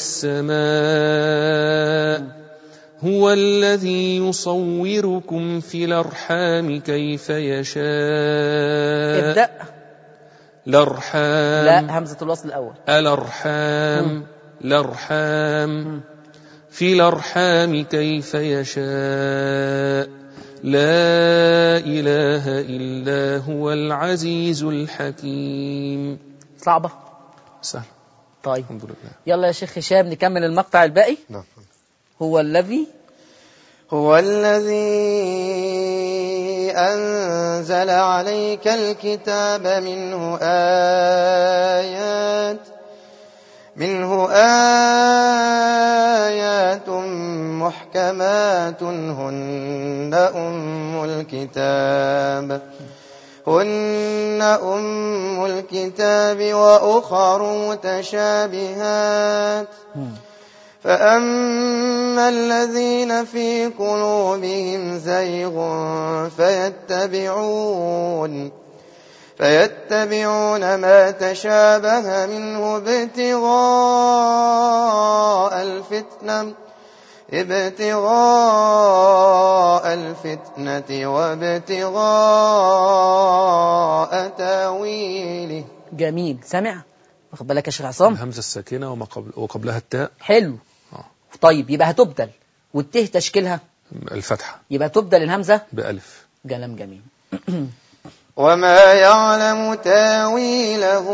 Speaker 2: السماء هو الذي يصوركم في الأرحام كيف يشاء
Speaker 1: ابدأ
Speaker 2: الأرحام
Speaker 1: لا همزة الوصل الأول
Speaker 2: الأرحام الأرحام في الأرحام كيف يشاء لا إله إلا هو العزيز الحكيم
Speaker 1: صعبة
Speaker 2: سهل
Speaker 1: طيب
Speaker 2: الحمد لله
Speaker 1: يلا يا شيخ هشام نكمل المقطع الباقي
Speaker 3: نعم
Speaker 1: هو الذي
Speaker 3: هو الذي أنزل عليك الكتاب منه آيات منه آيات محكمات هن أم الكتاب هن أم الكتاب وأخر متشابهات فأما الذين في قلوبهم زيغ فيتبعون فيتبعون ما تشابه منه ابتغاء الفتنة ابتغاء الفتنة وابتغاء تاويله
Speaker 1: جميل سامع واخد بالك يا شيخ عصام
Speaker 2: الهمزة الساكنة وما قبل وقبلها التاء
Speaker 1: حلو
Speaker 2: آه.
Speaker 1: طيب يبقى هتبدل والته تشكيلها
Speaker 2: الفتحة
Speaker 1: يبقى تبدل الهمزة
Speaker 2: بألف
Speaker 1: كلام جميل
Speaker 3: وما يعلم تاويله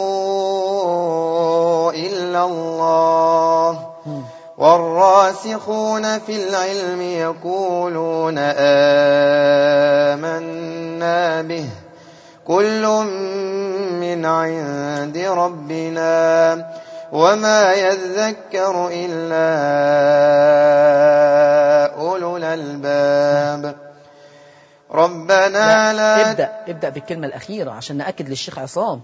Speaker 3: إلا الله والراسخون في العلم يقولون آمنا به كل من عند ربنا وما يذكر إلا أولو الألباب ربنا لا
Speaker 1: ابدأ ابدأ بالكلمة الأخيرة عشان نأكد للشيخ عصام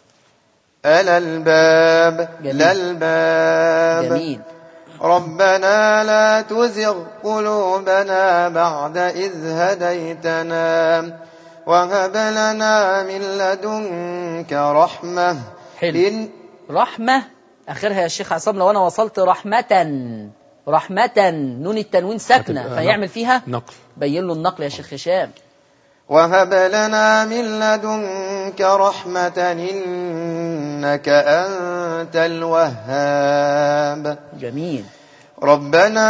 Speaker 3: الألباب
Speaker 1: جميل.
Speaker 3: الألباب
Speaker 1: جميل
Speaker 3: ربنا لا تزغ قلوبنا بعد إذ هديتنا وهب لنا من لدنك رحمة
Speaker 1: حلو
Speaker 3: إن
Speaker 1: رحمة آخرها يا شيخ عصام لو أنا وصلت رحمة رحمة نون التنوين ساكنة
Speaker 2: هتبقى
Speaker 1: فيعمل فيها
Speaker 2: نقل
Speaker 1: بين له النقل يا شيخ هشام
Speaker 3: وهب لنا من لدنك رحمة إنك أنت الوهاب
Speaker 1: جميل
Speaker 3: ربنا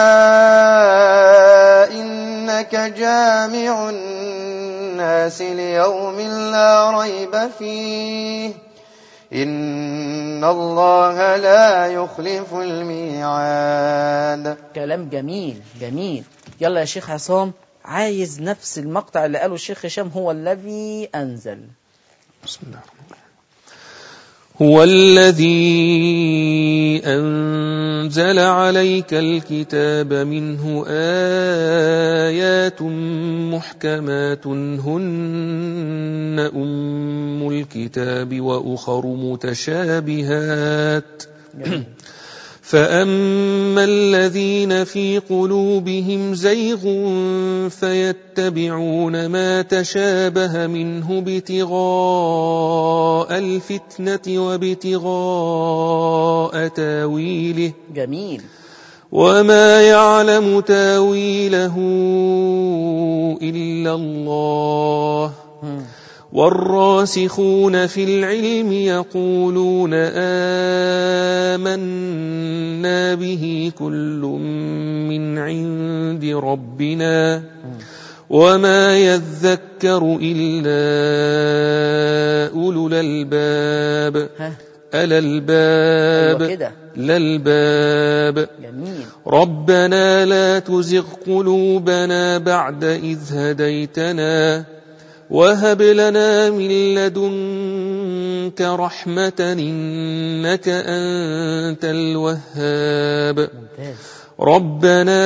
Speaker 3: إنك جامع الناس ليوم لا ريب فيه إن الله لا يخلف الميعاد
Speaker 1: كلام جميل جميل يلا يا شيخ عصام عايز نفس المقطع اللي قاله الشيخ هشام هو الذي أنزل
Speaker 2: بسم الله الرحمن الرحيم هو الذي أنزل عليك الكتاب منه آيات محكمات هن أم الكتاب وأخر متشابهات
Speaker 1: جميل.
Speaker 2: فأما الذين في قلوبهم زيغ فيتبعون ما تشابه منه ابتغاء الفتنة وابتغاء تاويله
Speaker 1: جميل
Speaker 2: وما يعلم تاويله إلا الله
Speaker 1: مم.
Speaker 2: والراسخون في العلم يقولون آمنا به كل من عند ربنا وما يذكر إلا أولو الألباب
Speaker 1: ها
Speaker 2: ألا الباب
Speaker 1: أيوة كده
Speaker 2: لا الباب
Speaker 1: جميل
Speaker 2: ربنا لا تزغ قلوبنا بعد إذ هديتنا وهب لنا من لدنك لدنك رحمة إنك أنت الوهاب
Speaker 1: ممتاز
Speaker 2: ربنا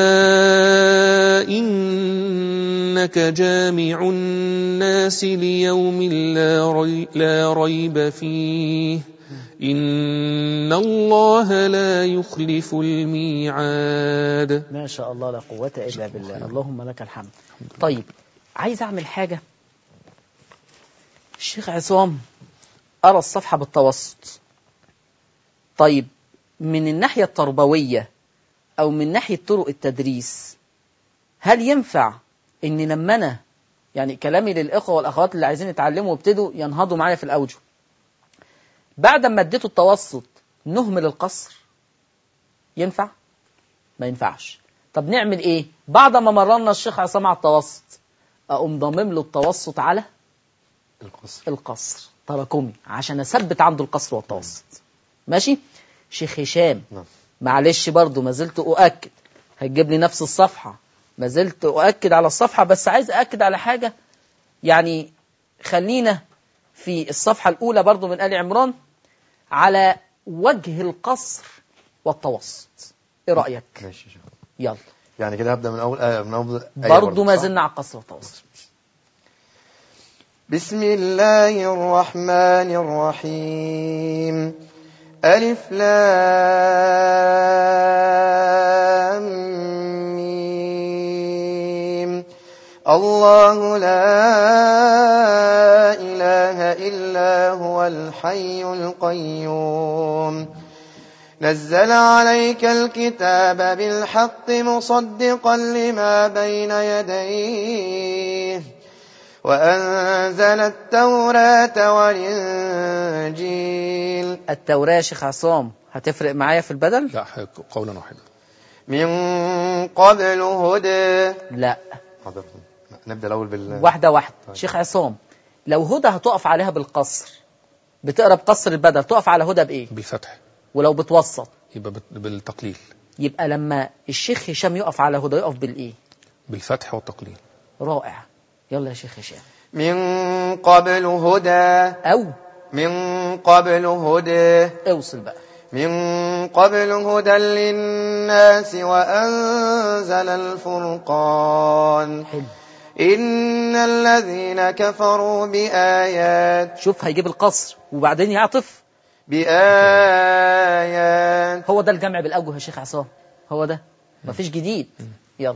Speaker 2: إنك جامع الناس ليوم لا, ري لا ريب فيه إن الله لا يخلف الميعاد
Speaker 1: ما شاء الله لا قوة إلا بالله اللهم لك الحمد طيب عايز أعمل حاجة الشيخ عصام أرى الصفحة بالتوسط طيب من الناحية التربوية أو من ناحية طرق التدريس هل ينفع إن لما أنا يعني كلامي للإخوة والأخوات اللي عايزين يتعلموا وابتدوا ينهضوا معايا في الأوجه بعد ما اديته التوسط نهمل القصر ينفع؟ ما ينفعش طب نعمل ايه؟ بعد ما مرنا الشيخ عصام على التوسط اقوم ضامم له التوسط على
Speaker 3: القصر
Speaker 1: القصر تراكمي عشان اثبت عنده القصر والتوسط ماشي؟ شيخ هشام
Speaker 3: نعم
Speaker 1: معلش برضو ما زلت أؤكد هتجيب لي نفس الصفحة ما زلت أؤكد على الصفحة بس عايز أؤكد على حاجة يعني خلينا في الصفحة الأولى برضو من آل عمران على وجه القصر والتوسط إيه رأيك؟
Speaker 3: ماشي يا شيخ.
Speaker 1: يلا
Speaker 3: يعني كده هبدأ من أول آية من أول آية
Speaker 1: برضو ما
Speaker 3: صح؟
Speaker 1: زلنا على القصر والتوسط
Speaker 3: بسم الله الرحمن الرحيم ألف لام ميم الله لا إله إلا هو الحي القيوم نزل عليك الكتاب بالحق مصدقا لما بين يديه وأنزل التوراة والإنجيل
Speaker 1: التوراة يا شيخ عصام هتفرق معايا في البدل؟
Speaker 2: لا حق- قولا واحدا
Speaker 3: من قبل هدى
Speaker 1: لا
Speaker 3: حاضر نبدأ الأول بال
Speaker 1: واحدة واحدة
Speaker 3: طيب.
Speaker 1: شيخ عصام لو هدى هتقف عليها بالقصر بتقرا بقصر البدل تقف على هدى بإيه؟
Speaker 2: بالفتح
Speaker 1: ولو بتوسط
Speaker 2: يبقى بت- بالتقليل
Speaker 1: يبقى لما الشيخ هشام يقف على هدى يقف بالايه
Speaker 2: بالفتح والتقليل
Speaker 1: رائع يلا يا شيخ هشام
Speaker 3: من قبل هدى
Speaker 1: او
Speaker 3: من قبل هدى
Speaker 1: اوصل بقى
Speaker 3: من قبل هدى للناس وأنزل الفرقان
Speaker 1: حلو
Speaker 3: إن الذين كفروا بآيات
Speaker 1: شوف هيجيب القصر وبعدين يعطف
Speaker 3: بآيات
Speaker 1: هو ده الجمع بالاوجه يا شيخ عصام هو ده مفيش جديد يلا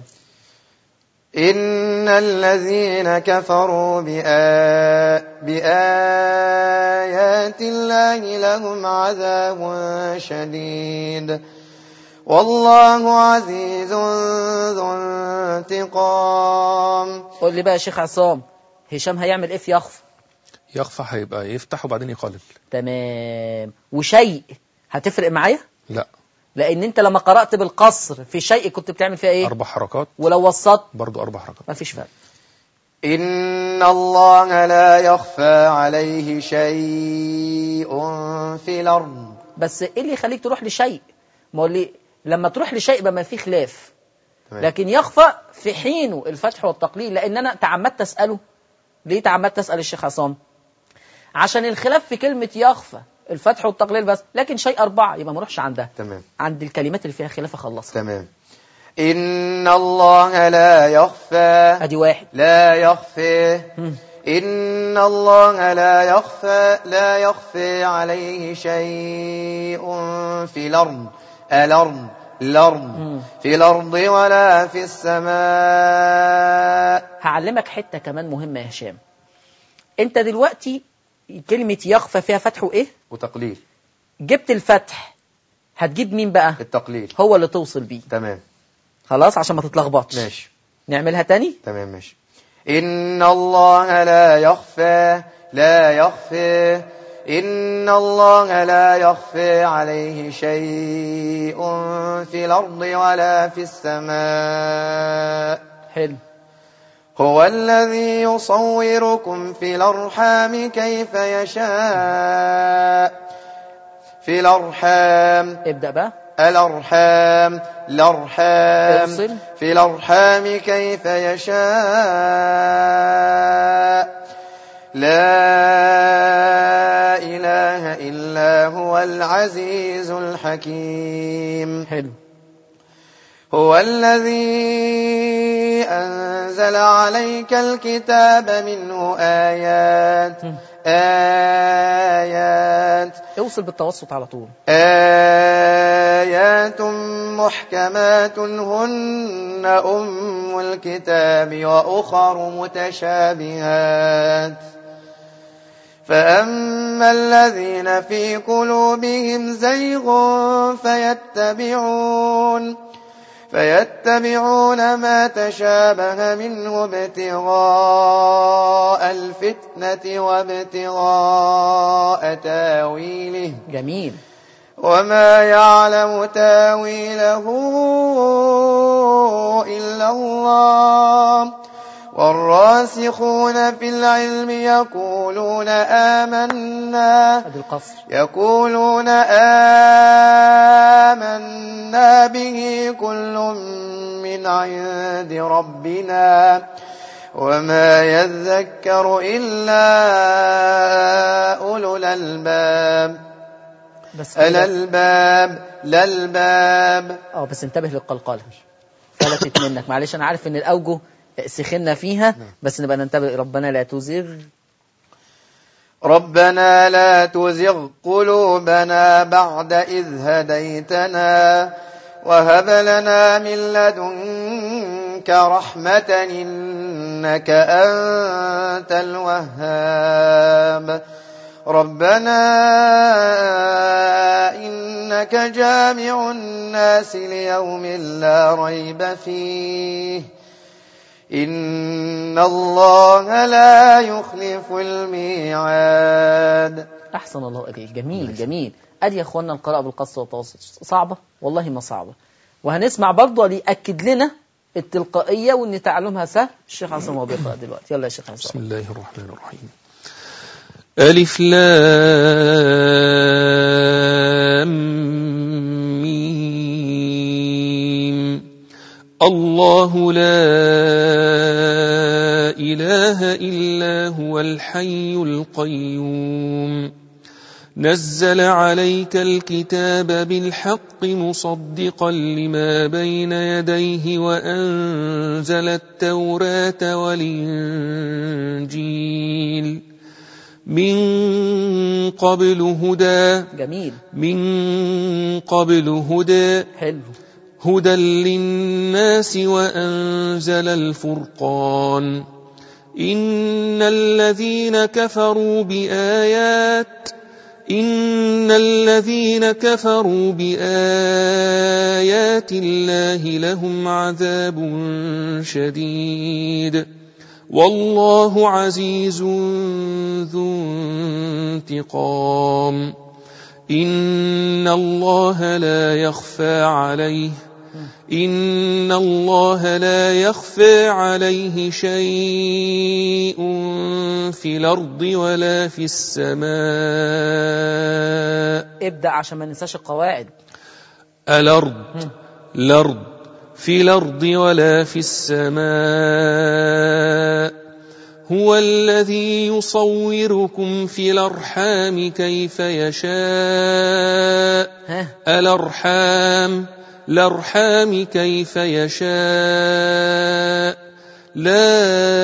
Speaker 3: إن الذين كفروا بآ... بآيات الله لهم عذاب شديد والله عزيز ذو انتقام
Speaker 1: قول لي بقى يا شيخ عصام هشام هيعمل ايه في يخف
Speaker 2: يخفى هيبقى يفتح وبعدين يقلل
Speaker 1: تمام وشيء هتفرق معايا
Speaker 2: لا
Speaker 1: لان انت لما قرات بالقصر في شيء كنت بتعمل فيها ايه
Speaker 2: أربع حركات
Speaker 1: ولو وسطت
Speaker 2: برضو أربع حركات
Speaker 1: مفيش فرق
Speaker 3: إن الله لا يخفى عليه شيء في الأرض
Speaker 1: بس ايه اللي يخليك تروح لشيء ما هو اللي لما تروح لشيء يبقى ما فيه خلاف
Speaker 3: تمام.
Speaker 1: لكن يخفى في حينه الفتح والتقليل لان انا تعمدت اساله ليه تعمدت اسال الشيخ عصام عشان الخلاف في كلمه يخفى الفتح والتقليل بس لكن شيء اربعه يبقى ما اروحش عندها
Speaker 3: تمام
Speaker 1: عند الكلمات اللي فيها خلاف اخلصها
Speaker 3: تمام إن الله لا يخفى
Speaker 1: ادي واحد
Speaker 3: لا يخفى
Speaker 1: مم.
Speaker 3: إن الله لا يخفى لا يخفى عليه شيء في الأرض الأرض الأرض
Speaker 1: مم.
Speaker 3: في الأرض ولا في السماء
Speaker 1: هعلمك حته كمان مهمه يا هشام انت دلوقتي كلمه يخفى فيها فتح وايه
Speaker 3: وتقليل
Speaker 1: جبت الفتح هتجيب مين بقى
Speaker 3: التقليل
Speaker 1: هو اللي توصل بيه
Speaker 3: تمام
Speaker 1: خلاص عشان ما تتلخبطش
Speaker 3: ماشي
Speaker 1: نعملها تاني
Speaker 3: تمام ماشي إن الله لا يخفى لا يخفى إن الله لا يخفى عليه شيء في الأرض ولا في السماء
Speaker 1: حلو
Speaker 3: هو الذي يصوركم في الأرحام كيف يشاء في الأرحام
Speaker 1: ابدأ بقى
Speaker 3: الأرحام الأرحام
Speaker 1: افصل.
Speaker 3: في الأرحام كيف يشاء لا إله
Speaker 4: العزيز الحكيم
Speaker 1: حلو
Speaker 4: هو الذي أنزل عليك الكتاب منه آيات آيات
Speaker 1: اوصل بالتوسط على طول
Speaker 4: آيات محكمات هن أم الكتاب وأخر متشابهات فأما الذين في قلوبهم زيغ فيتبعون فيتبعون ما تشابه منه ابتغاء الفتنة وابتغاء تاويله
Speaker 1: جميل
Speaker 4: وما يعلم تاويله إلا الله والراسخون في العلم يقولون آمنا
Speaker 1: ادي القصر
Speaker 4: يقولون آمنا به كل من عند ربنا وما يذكر إلا أولو الألباب
Speaker 1: بس كده-
Speaker 4: الألباب الألباب
Speaker 1: اه بس انتبه للقلقلة فلتت منك معلش انا عارف ان الاوجه سخنا فيها بس نبقى ننتبه ربنا لا تزغ
Speaker 4: ربنا لا تزغ قلوبنا بعد إذ هديتنا وهب لنا من لدنك رحمة إنك أنت الوهاب ربنا إنك جامع الناس ليوم لا ريب فيه إن الله لا يخلف الميعاد
Speaker 1: احسن الله اليك جميل جميل ادي يا اخوانا القراءة بالقصر والتوسط صعبة والله ما صعبة وهنسمع برضه ليأكد لنا التلقائية وان تعلمها سهل الشيخ عصام هو بيقرأ دلوقتي يلا يا شيخ
Speaker 2: بسم
Speaker 1: عصام
Speaker 2: الله الرحمن الرحيم ألف لام ميم الله لا إله إلا هو الحي القيوم نزل عليك الكتاب بالحق مصدقا لما بين يديه وأنزل التوراة والإنجيل من قبل هدى
Speaker 1: جميل
Speaker 2: من قبل هدى
Speaker 1: حلو
Speaker 2: هدى للناس وأنزل الفرقان إن الذين كفروا بآيات إن الذين كفروا بآيات الله لهم عذاب شديد والله عزيز ذو انتقام إن الله لا يخفى عليه إن الله لا يخفى عليه شيء في الأرض ولا في السماء
Speaker 1: ابدأ عشان ما ننساش القواعد
Speaker 2: الأرض الأرض في الأرض ولا في السماء هو الذي يصوركم في الأرحام كيف يشاء
Speaker 1: ها
Speaker 2: الأرحام الأرحام كيف يشاء لا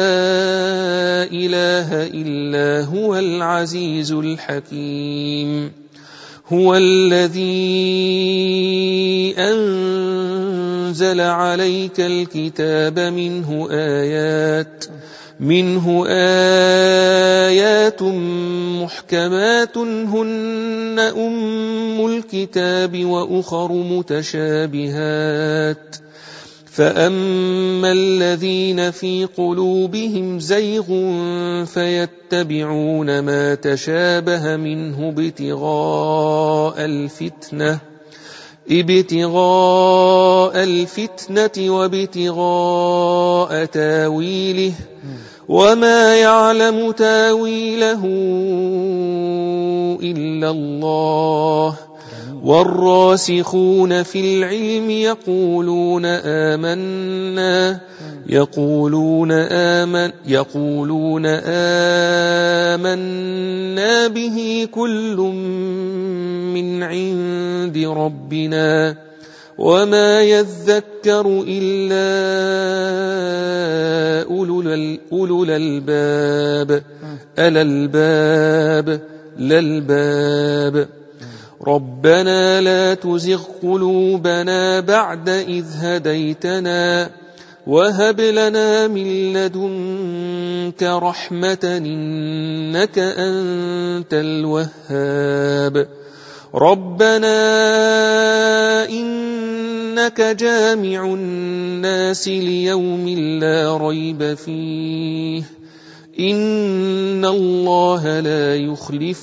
Speaker 2: إله إلا هو العزيز الحكيم هو الذي أنزل عليك الكتاب منه آيات منه آيات محكمات هن أم الكتاب وأخر متشابهات فأما الذين في قلوبهم زيغ فيتبعون ما تشابه منه ابتغاء الفتنة ابتغاء الفتنة وابتغاء تاويله وما يعلم تاويله إلا الله والراسخون في العلم يقولون آمنا يقولون آمن يقولون آمنا به كل من عند ربنا وما يذكر إلا أولو ال- أولو الألباب ألا الباب للباب ربنا لا تزغ قلوبنا بعد إذ هديتنا وهب لنا من لدنك رحمة إنك أنت الوهاب ربنا إنك جامع الناس ليوم لا ريب فيه إن الله لا يخلف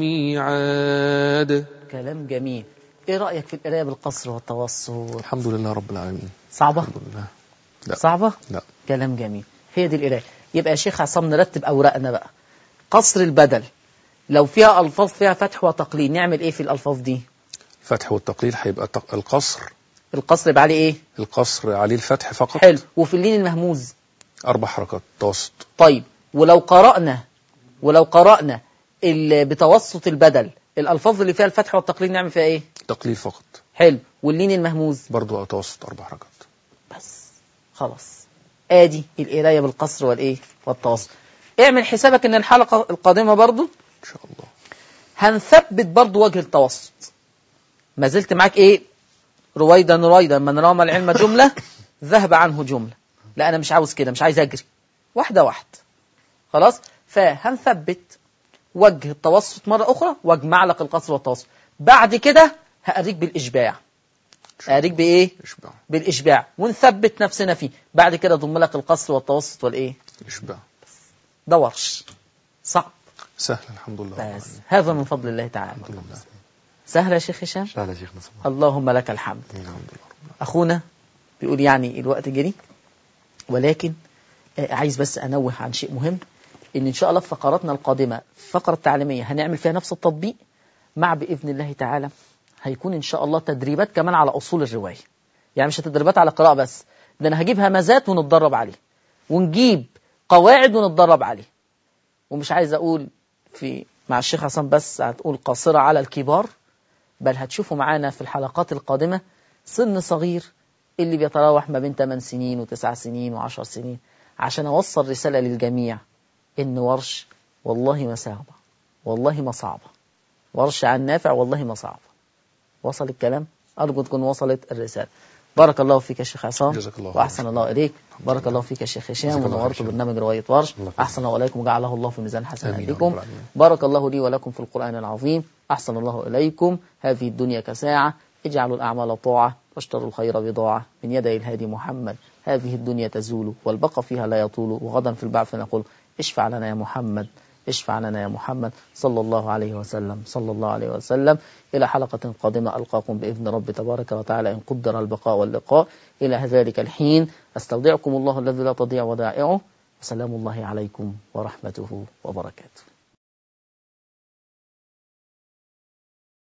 Speaker 2: الميعاد
Speaker 1: كلام جميل ايه رأيك في القراية بالقصر والتوسط
Speaker 2: الحمد لله رب العالمين
Speaker 1: صعبة
Speaker 2: الحمد لله لا.
Speaker 1: صعبة
Speaker 2: لا
Speaker 1: كلام جميل هي دي القراية يبقى يا شيخ عصام نرتب أوراقنا بقى قصر البدل لو فيها ألفاظ فيها فتح وتقليل نعمل ايه في الألفاظ دي
Speaker 2: الفتح والتقليل هيبقى تق- القصر
Speaker 1: القصر يبقى عليه ايه
Speaker 2: القصر عليه الفتح فقط
Speaker 1: حلو وفي اللين المهموز
Speaker 2: أربع حركات توسط
Speaker 1: طيب ولو قرأنا ولو قرأنا ال- بتوسط البدل الألفاظ اللي فيها الفتح والتقليل نعمل فيها ايه
Speaker 2: تقليل فقط
Speaker 1: حلو واللين المهموز
Speaker 2: برضو توسط أربع حركات
Speaker 1: بس خلاص ادي القرايه بالقصر والايه والتوسط اعمل حسابك ان الحلقه القادمه برضو
Speaker 2: إن شاء الله
Speaker 1: هنثبت برضو وجه التوسط ما زلت معاك ايه رويدا رويدا من رام العلم جمله ذهب عنه جمله لا انا مش عاوز كده مش عايز اجري واحده واحده خلاص فهنثبت وجه التوسط مره اخرى واجمع لك القصر والتوسط بعد كده هأريك بالاشباع أريك بايه
Speaker 2: إشباع
Speaker 1: بالإشباع ونثبت نفسنا فيه بعد كده ضم لك القصر والتوسط والإيه
Speaker 2: إشباع
Speaker 1: ده ورش صعب
Speaker 2: سهل الحمد لله رب
Speaker 1: بس
Speaker 2: العالمين.
Speaker 1: هذا من فضل الله تعالى
Speaker 2: الحمد لله
Speaker 1: سهل يا شيخ هشام
Speaker 3: شاء الله يا شيخنا صباح
Speaker 1: اللهم لك الحمد
Speaker 2: الحمد لله
Speaker 1: أخونا بيقول يعني الوقت جري ولكن آه، عايز بس أنوه عن شيء مهم إن إن شاء الله في فقراتنا القادمة الفقرة التعليمية هنعمل فيها نفس التطبيق مع بإذن الله تعالى هيكون إن شاء الله تدريبات كمان على أصول الرواية يعني مش تدريبات على قراءة بس ده أنا هجيب همزات ونتدرب عليه ونجيب قواعد ونتدرب عليه ومش عايز أقول في مع الشيخ حسن بس هتقول قاصرة على الكبار بل هتشوفوا معانا في الحلقات القادمة سن صغير اللي بيتراوح ما بين 8 سنين و9 سنين و10 سنين عشان أوصل رسالة للجميع إن ورش والله ما صعبة والله ما صعبة ورش عن نافع والله ما صعبة وصل الكلام أرجو تكون وصلت الرسالة بارك الله فيك يا شيخ عصام
Speaker 2: جزاك الله خير.
Speaker 1: وأحسن الله إليك بارك الله فيك يا شيخ هشام
Speaker 2: جزاك الله
Speaker 1: ونورت
Speaker 2: خير.
Speaker 1: برنامج رواية ورش
Speaker 3: الله يخليك.
Speaker 1: أحسن الله إليكم وجعله الله في ميزان
Speaker 2: آمين يا
Speaker 1: حسناتكم
Speaker 2: رب العالمين.
Speaker 1: بارك الله لي ولكم في القرآن العظيم أحسن الله إليكم هذه الدنيا كساعة اجعلوا الأعمال طاعة واشتروا الخير بضاعة من يدي الهادي محمد هذه الدنيا تزول والبقى فيها لا يطول وغدا في البعث نقول اشفع لنا يا محمد اشفع لنا يا محمد صلى الله عليه وسلم صلى الله عليه وسلم إلى حلقة قادمة ألقاكم بإذن رب تبارك وتعالى إن قدر البقاء واللقاء إلى ذلك الحين أستودعكم الله الذي لا تضيع ودائعه وسلام الله عليكم ورحمته وبركاته